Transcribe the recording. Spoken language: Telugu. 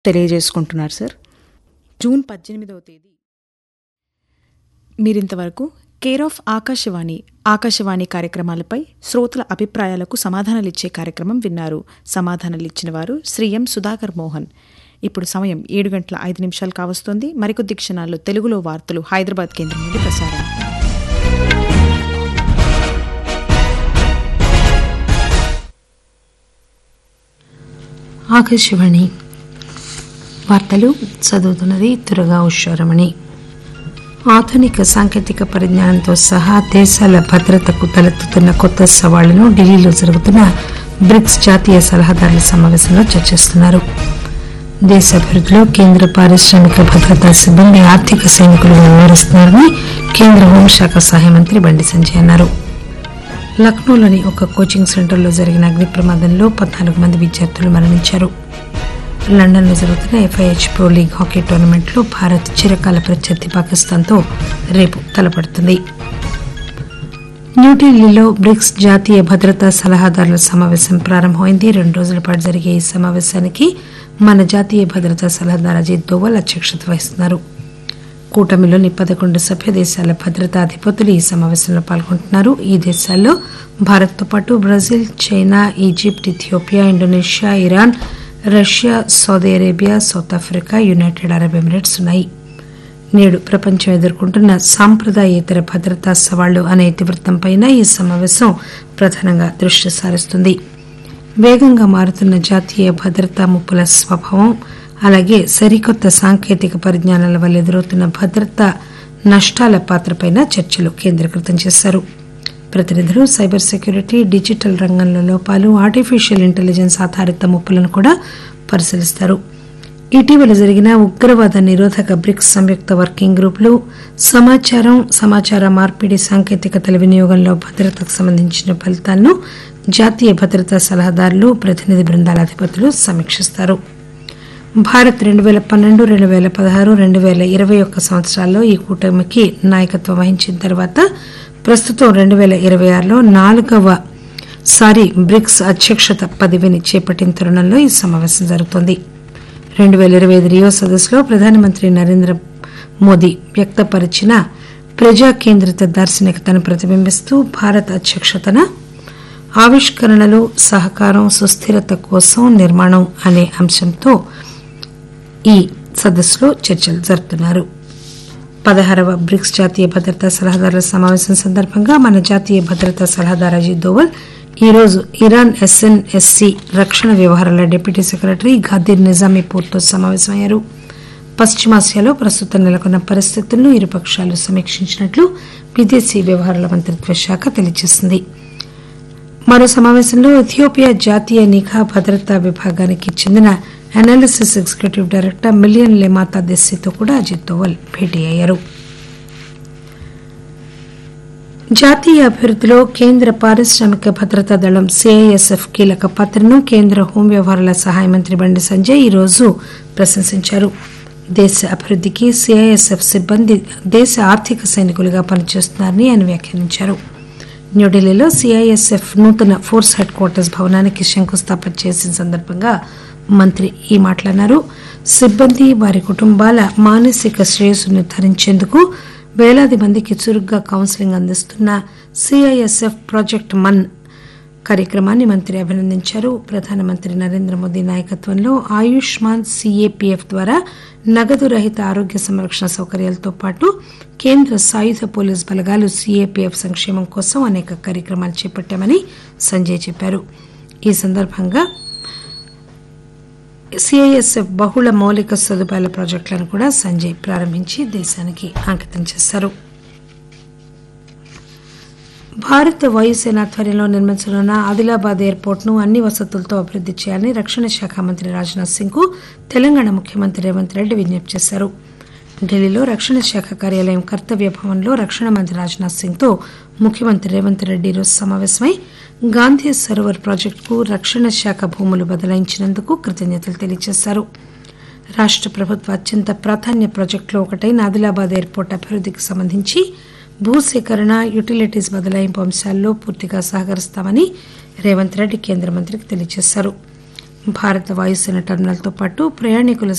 తెలియజేసుకుంటున్నారు సార్ జూన్ పద్దెనిమిదవ తేదీ మీరింతవరకు కేర్ ఆఫ్ ఆకాశవాణి ఆకాశవాణి కార్యక్రమాలపై శ్రోతల అభిప్రాయాలకు సమాధానాలిచ్చే కార్యక్రమం విన్నారు సమాధానాలిచ్చిన వారు శ్రీ ఎం సుధాకర్ మోహన్ ఇప్పుడు సమయం ఏడు గంటల ఐదు నిమిషాలు కావస్తోంది మరికొద్ది క్షణాల్లో తెలుగులో వార్తలు హైదరాబాద్ కేంద్రం నుండి ప్రసారం ఆకాశవాణి వార్తలు చదువుతున్నది తురగా ఉషారమణి ఆధునిక సాంకేతిక పరిజ్ఞానంతో సహా దేశాల భద్రతకు తలెత్తుతున్న కొత్త సవాళ్లను ఢిల్లీలో జరుగుతున్న బ్రిక్స్ జాతీయ సలహాదారుల సమావేశంలో చర్చిస్తున్నారు దేశ అభివృద్ధిలో కేంద్ర పారిశ్రామిక భద్రతా సిబ్బంది ఆర్థిక సైనికులుగా వ్యవహరిస్తున్నారని కేంద్ర హోంశాఖ సహాయ మంత్రి బండి సంజయ్ అన్నారు లక్నోలోని ఒక కోచింగ్ సెంటర్లో జరిగిన అగ్ని ప్రమాదంలో పద్నాలుగు మంది విద్యార్థులు మరణించారు లండన్లో జరుగుతున్న ఎఫ్ఐహెచ్ ప్రో లీగ్ హాకీ టోర్నమెంట్లో భారత్ చిరకాల ప్రత్యర్థి పాకిస్తాన్తో రేపు తలపడుతుంది న్యూఢిల్లీలో బ్రిక్స్ జాతీయ భద్రతా సలహాదారుల సమావేశం ప్రారంభమైంది రెండు రోజుల పాటు జరిగే ఈ సమావేశానికి మన జాతీయ భద్రతా సలహాదారు అజిత్ దోవల్ అధ్యక్షత వహిస్తున్నారు కూటమిలోని పదకొండు సభ్య దేశాల భద్రతా అధిపతులు ఈ సమావేశంలో పాల్గొంటున్నారు ఈ దేశాల్లో భారత్తో పాటు Brazil China Egypt Ethiopia Indonesia Iran Russia Saudi Arabia South Africa United Arab Emirates ఉన్నాయి నేడు ప్రపంచం ఎదుర్కొంటున్న సాంప్రదాయేతర భద్రతా సవాళ్లు అనే ఇతివృత్తంపై ఈ సమావేశం ప్రధానంగా దృష్టి సారిస్తుంది వేగంగా మారుతున్న జాతీయ భద్రతా ముప్పుల స్వభావం అలాగే సరికొత్త సాంకేతిక పరిజ్ఞానాల వల్ల ఎదురవుతున్న భద్రతా నష్టాల పాత్రపై చర్చలు కేంద్రీకృతం చేశారు ప్రతినిధులు సైబర్ సెక్యూరిటీ డిజిటల్ రంగంలో లోపాలు ఆర్టిఫిషియల్ ఇంటెలిజెన్స్ ఆధారిత ముప్పులను కూడా పరిశీలిస్తారు ఇటీవల జరిగిన ఉగ్రవాద నిరోధక బ్రిక్స్ సంయుక్త వర్కింగ్ గ్రూపులు సమాచారం సమాచార మార్పిడి సాంకేతికతల వినియోగంలో భద్రతకు సంబంధించిన ఫలితాలను జాతీయ భద్రతా సలహాదారులు ప్రతినిధి బృందాల అధిపతులు సమీక్షిస్తారు భారత్ రెండు వేల పన్నెండు రెండు వేల పదహారు రెండు వేల ఇరవై ఒక్క సంవత్సరాల్లో ఈ కూటమికి నాయకత్వం వహించిన తర్వాత ప్రస్తుతం రెండు వేల ఇరవై ఆరులో నాలుగవ సారి బ్రిక్స్ అధ్యక్షత పదవిని చేపట్టిన తరుణంలో ఈ సమావేశం జరుగుతోంది రెండు వేల ఇరవై ఐదు రియో సదస్సులో ప్రధానమంత్రి నరేంద్ర మోదీ వ్యక్తపరిచిన ప్రజా కేంద్రిత దార్శనికతను ప్రతిబింబిస్తూ భారత్ అధ్యక్షతన ఆవిష్కరణలు సహకారం సుస్థిరత కోసం నిర్మాణం అనే అంశంతో ఈ సదస్సులో చర్చలు జరుపుతున్నారు పదహారవ బ్రిక్స్ జాతీయ భద్రతా సలహాదారుల సమావేశం సందర్భంగా మన జాతీయ భద్రతా సలహాదారు అజిత్ దోవల్ ఈరోజు ఇరాన్ ఎస్ఎన్ఎస్సి రక్షణ వ్యవహారాల డిప్యూటీ సెక్రటరీ ఘాదిర్ నిజామీపూర్తో సమావేశమయ్యారు పశ్చిమాసియాలో ప్రస్తుతం నెలకొన్న పరిస్థితులను ఇరుపక్షాలు సమీక్షించినట్లు విదేశీ వ్యవహారాల మంత్రిత్వ శాఖ తెలియజేసింది మరో సమావేశంలో ఇథియోపియా జాతీయ నిఘా భద్రతా విభాగానికి చెందిన అనాలిసిస్ ఎగ్జిక్యూటివ్ డైరెక్టర్ మిలియన్ లెమాతా దెస్సీతో కూడా అజిత్ దోవల్ భేటీ అయ్యారు జాతీయ అభివృద్దిలో కేంద్ర పారిశ్రామిక భద్రతా దళం సిఐఎస్ఎఫ్ కీలక పాత్రను కేంద్ర హోం వ్యవహారాల సహాయ మంత్రి బండి సంజయ్ ఈరోజు ప్రశంసించారు దేశ అభివృద్దికి సిఐఎస్ఎఫ్ సిబ్బంది దేశ ఆర్థిక సైనికులుగా పనిచేస్తున్నారని ఆయన వ్యాఖ్యానించారు న్యూఢిల్లీలో సిఐఎస్ఎఫ్ నూతన ఫోర్స్ హెడ్ క్వార్టర్స్ భవనానికి శంకుస్థాపన చేసిన సందర్భంగా మంత్రి ఈ మాట్లాడినారు సిబ్బంది వారి కుటుంబాల మానసిక శ్రేయస్సు నిర్ధారించేందుకు వేలాది మందికి చురుగ్గా కౌన్సిలింగ్ అందిస్తున్న సిఐఎస్ఎఫ్ ప్రాజెక్ట్ మన్ కార్యక్రమాన్ని మంత్రి అభినందించారు ప్రధానమంత్రి నరేంద్ర మోదీ నాయకత్వంలో ఆయుష్మాన్ సిఏపిఎఫ్ ద్వారా నగదు రహిత ఆరోగ్య సంరక్షణ సౌకర్యాలతో పాటు కేంద్ర సాయుధ పోలీస్ బలగాలు సిఏపిఎఫ్ సంక్షేమం కోసం అనేక కార్యక్రమాలు చేపట్టామని సంజయ్ చెప్పారు ఈ సందర్భంగా సిఐఎస్ఎఫ్ బహుళ మౌలిక సదుపాయాల ప్రాజెక్టులను కూడా సంజయ్ ప్రారంభించి దేశానికి అంకితం చేశారు భారత వాయుసేన ఆధ్వర్యంలో నిర్మించనున్న ఆదిలాబాద్ ఎయిర్పోర్ట్ ను అన్ని వసతులతో అభివృద్ది చేయాలని రక్షణ శాఖ మంత్రి రాజ్నాథ్ సింగ్ కు తెలంగాణ ముఖ్యమంత్రి రేవంత్ రెడ్డి విజ్ఞప్తి చేశారు ఢిల్లీలో రక్షణ శాఖ కార్యాలయం కర్తవ్య భవన్లో రక్షణ మంత్రి రాజ్నాథ్ సింగ్ తో ముఖ్యమంత్రి రేవంత్ రెడ్డి ఈరోజు సమావేశమై గాంధీ సరోవర్ ప్రాజెక్టుకు రక్షణ శాఖ భూములు బదలాయించినందుకు కృతజ్ఞతలు తెలియజేశారు రాష్ట ప్రభుత్వ అత్యంత ప్రాధాన్య ప్రాజెక్టులో ఒకటైన ఆదిలాబాద్ ఎయిర్పోర్ట్ అభివృద్దికి సంబంధించి భూసేకరణ యుటిలిటీస్ బదలాయింపు అంశాల్లో పూర్తిగా సహకరిస్తామని రేవంత్ రెడ్డి కేంద్ర మంత్రికి తెలియజేశారు భారత వాయుసేన టెర్మినల్తో పాటు ప్రయాణికుల